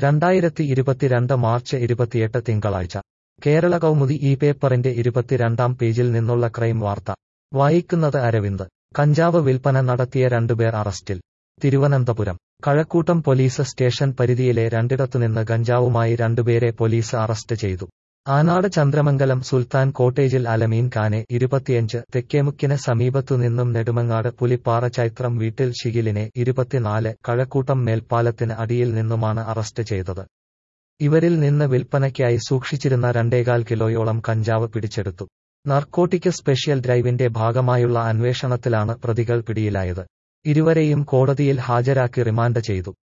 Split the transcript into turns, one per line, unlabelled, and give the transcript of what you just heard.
രണ്ടായിരത്തി ഇരുപത്തിരണ്ട് മാർച്ച് ഇരുപത്തിയെട്ട് തിങ്കളാഴ്ച കേരള കൗമുദി ഈ പേപ്പറിന്റെ ഇരുപത്തിരണ്ടാം പേജിൽ നിന്നുള്ള ക്രൈം വാർത്ത വായിക്കുന്നത് അരവിന്ദ് കഞ്ചാവ് വിൽപ്പന നടത്തിയ രണ്ടുപേർ അറസ്റ്റിൽ തിരുവനന്തപുരം കഴക്കൂട്ടം പോലീസ് സ്റ്റേഷൻ പരിധിയിലെ രണ്ടിടത്തുനിന്ന് ഗഞ്ചാവുമായി രണ്ടുപേരെ പോലീസ് അറസ്റ്റ് ചെയ്തു ആനാട് ചന്ദ്രമംഗലം സുൽത്താൻ കോട്ടേജിൽ അലമീൻ ഖാനെ ഇരുപത്തിയഞ്ച് തെക്കേമുക്കിന് സമീപത്തുനിന്നും നെടുമങ്ങാട് പുലിപ്പാറ ചൈത്രം വീട്ടിൽ ഷിഗിലിനെ ഇരുപത്തിനാല് കഴക്കൂട്ടം മേൽപ്പാലത്തിന് അടിയിൽ നിന്നുമാണ് അറസ്റ്റ് ചെയ്തത് ഇവരിൽ നിന്ന് വിൽപ്പനയ്ക്കായി സൂക്ഷിച്ചിരുന്ന രണ്ടേകാൽ കിലോയോളം കഞ്ചാവ് പിടിച്ചെടുത്തു നർക്കോട്ടിക് സ്പെഷ്യൽ ഡ്രൈവിന്റെ ഭാഗമായുള്ള അന്വേഷണത്തിലാണ് പ്രതികൾ പിടിയിലായത് ഇരുവരെയും കോടതിയിൽ ഹാജരാക്കി റിമാൻഡ് ചെയ്തു